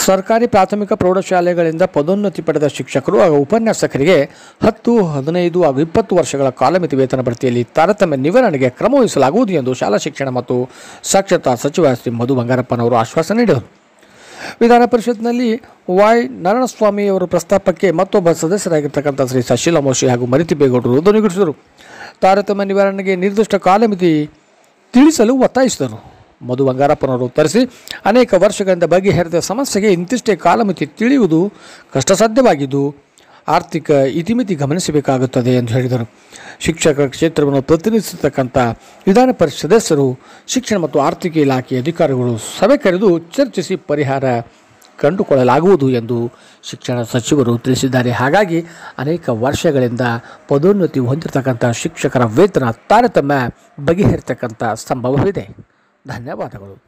ಸರ್ಕಾರಿ ಪ್ರಾಥಮಿಕ ಪ್ರೌಢಶಾಲೆಗಳಿಂದ ಪದೋನ್ನತಿ ಪಡೆದ ಶಿಕ್ಷಕರು ಹಾಗೂ ಉಪನ್ಯಾಸಕರಿಗೆ ಹತ್ತು ಹದಿನೈದು ಹಾಗೂ ಇಪ್ಪತ್ತು ವರ್ಷಗಳ ಕಾಲಮಿತಿ ವೇತನ ಬಡ್ತಿಯಲ್ಲಿ ತಾರತಮ್ಯ ನಿವಾರಣೆಗೆ ಕ್ರಮ ವಹಿಸಲಾಗುವುದು ಎಂದು ಶಾಲಾ ಶಿಕ್ಷಣ ಮತ್ತು ಸಾಕ್ಷರತಾ ಸಚಿವ ಶ್ರೀ ಮಧು ಬಂಗಾರಪ್ಪನವರು ಆಶ್ವಾಸನೆ ನೀಡಿದರು ವಿಧಾನ ಪರಿಷತ್ನಲ್ಲಿ ವಾಯ್ ನಾರಾಯಣಸ್ವಾಮಿಯವರ ಪ್ರಸ್ತಾಪಕ್ಕೆ ಮತ್ತೊಬ್ಬ ಸದಸ್ಯರಾಗಿರ್ತಕ್ಕಂಥ ಶ್ರೀ ಸಶೀಲ ಮೋಶಿ ಹಾಗೂ ಮರಿತಿಬೇಗೌಡರು ಧ್ವನಿಗೂಡಿಸಿದರು ತಾರತಮ್ಯ ನಿವಾರಣೆಗೆ ನಿರ್ದಿಷ್ಟ ಕಾಲಮಿತಿ ತಿಳಿಸಲು ಒತ್ತಾಯಿಸಿದರು ಮಧು ಬಂಗಾರಪ್ಪನವರು ಉತ್ತರಿಸಿ ಅನೇಕ ವರ್ಷಗಳಿಂದ ಬಗೆಹರಿದ ಸಮಸ್ಯೆಗೆ ಇಂತಿಷ್ಟೇ ಕಾಲಮಿತಿ ತಿಳಿಯುವುದು ಕಷ್ಟಸಾಧ್ಯವಾಗಿದ್ದು ಆರ್ಥಿಕ ಇತಿಮಿತಿ ಗಮನಿಸಬೇಕಾಗುತ್ತದೆ ಎಂದು ಹೇಳಿದರು ಶಿಕ್ಷಕ ಕ್ಷೇತ್ರವನ್ನು ಪ್ರತಿನಿಧಿಸತಕ್ಕಂಥ ವಿಧಾನ ಪರಿಷತ್ ಸದಸ್ಯರು ಶಿಕ್ಷಣ ಮತ್ತು ಆರ್ಥಿಕ ಇಲಾಖೆ ಅಧಿಕಾರಿಗಳು ಸಭೆ ಕರೆದು ಚರ್ಚಿಸಿ ಪರಿಹಾರ ಕಂಡುಕೊಳ್ಳಲಾಗುವುದು ಎಂದು ಶಿಕ್ಷಣ ಸಚಿವರು ತಿಳಿಸಿದ್ದಾರೆ ಹಾಗಾಗಿ ಅನೇಕ ವರ್ಷಗಳಿಂದ ಪದೋನ್ನತಿ ಹೊಂದಿರತಕ್ಕಂಥ ಶಿಕ್ಷಕರ ವೇತನ ತಾರತಮ್ಯ ಬಗೆಹರಿತಕ್ಕಂಥ ಸಂಭವವಿದೆ ಧನ್ಯವಾದಗಳು